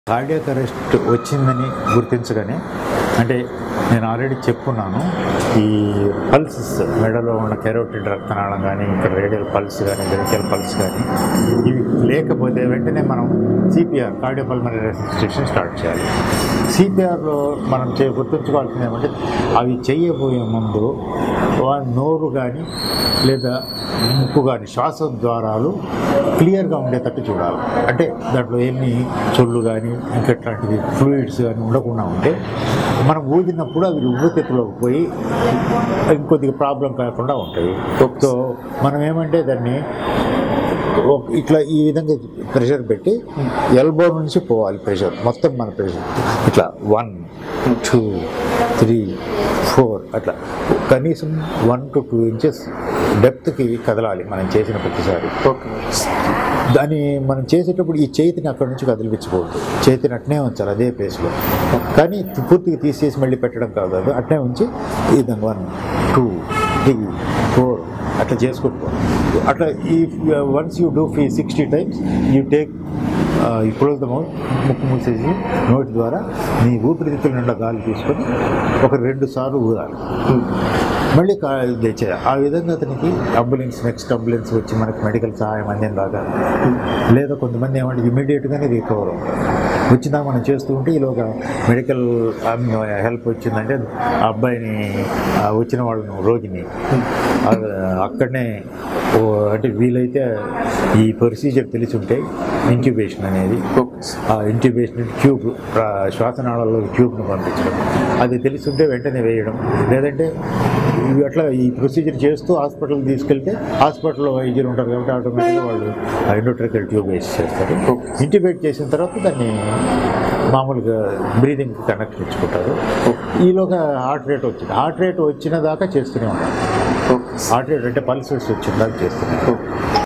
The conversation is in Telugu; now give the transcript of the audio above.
కార్డియాక్ అరెస్ట్ వచ్చిందని గుర్తించగానే అంటే నేను ఆల్రెడీ చెప్పున్నాను ఈ పల్సెస్ మెడలో ఉన్న కెరోటిడ్ రక్తనాళం కానీ ఇక్కడ రేడియల్ పల్స్ కానీ వెరికల్ పల్స్ కానీ ఇవి లేకపోతే వెంటనే మనం సిపిఆర్ కార్డియోపల్మరీ రెసిస్ట్రేషన్ స్టార్ట్ చేయాలి సిపిఆర్లో మనం చే గుర్తుంచుకోవాల్సింది ఏమంటే అవి చేయబోయే ముందు వా- నోరు కానీ లేదా ముక్కు కానీ శ్వాస ద్వారాలు క్లియర్గా ఉండేటట్టు చూడాలి అంటే దాంట్లో ఏమి చొల్లు కానీ ఇంకెట్లాంటివి ఫ్లూయిడ్స్ కానీ ఉండకుండా ఉంటే మనం ఊదినప్పుడు అవి ఊపిరితిత్తులోకి పోయి ఇంకొద్దిగా ప్రాబ్లం కాకుండా ఉంటాయి సో మనం ఏమంటే దాన్ని ఒక- ఇట్లా ఈ విధంగా ప్రెషర్ పెట్టి ఎల్బో నుంచి పోవాలి ప్రెషర్ మొత్తం మన ప్రెషర్ ఇట్లా వన్ టూ త్రీ ఫోర్ అట్లా కనీసం వన్ టు టూ ఇంచెస్ డెప్త్కి కదలాలి మనం చేసిన ప్రతిసారి ఓకే దాన్ని మనం చేసేటప్పుడు ఈ చేతిని అక్కడి నుంచి కదిలిపించకూడదు చేతిని అట్నే ఉంచాలి అదే ప్లేస్లో కానీ పూర్తిగా తీసేసి మళ్ళీ పెట్టడం కాదు అది అట్నే ఉంచి ఈ విధంగా వన్ టూ త్రీ ఫోర్ అట్లా చేసుకుంటూ అట్లా ఈ వన్స్ యూ డూ ఫీ సిక్స్టీ టైమ్స్ యూ టేక్ ఇప్పుడు ముక్కు మూసేసి నోటి ద్వారా నీ ఊపిరితిత్తుల నిండా గాలి తీసుకొని ఒక రెండు సార్లు ఊదాలి మళ్ళీ కా- ఇది చేయాలి ఆ విధంగా అతనికి అంబులెన్స్ నెక్స్ట్ అంబులెన్స్ వచ్చి మనకి మెడికల్ సహాయం అందిన దాకా లేదా కొంతమంది ఏమంటే ఇమీడియట్గానే రికవర్ అవుతారు వచ్చిందా మనం చేస్తూ ఉంటే ఈలోగా మెడికల్ హెల్ప్ వచ్చిందంటే ఆ అబ్బాయిని ఆ వచ్చిన వాళ్ళను రోగిని ఆ, అక్కడనే ఓ అంటే వీలైతే ఈ ప్రొసీజర్ తెలిసి ఉంటే ఇంక్యుబేషన్ అనేది ఆ ఇంక్యుబేషన్ ట్యూబ్ శ్వాసనాళాల్లో ట్యూబ్ను పంపించడం అది తెలిసి ఉంటే వెంటనే వేయడం లేదంటే ఇవి అట్లా ఈ ప్రొసీజర్ చేస్తూ హాస్పిటల్ తీసుకెళ్తే హాస్పిటల్లో వైద్యులు ఉంటారు కాబట్టి ఆటోమేటిక్గా వాళ్ళు ఎండోట్రికల్ ట్యూబ్ వేసి చేస్తారు ఇంటిబేట్ చేసిన తర్వాత దాన్ని మామూలుగా బ్రీదింగ్ కనెక్ట్ ఇచ్చుకుంటారు ఈలోగా హార్ట్ రేట్ వచ్చింది హార్ట్ రేట్ వచ్చిన దాకా చేస్తూనే ఉంటారు హార్ట్ రేట్ అంటే పల్సెస్ వచ్చిన దాకా చేస్తున్నారు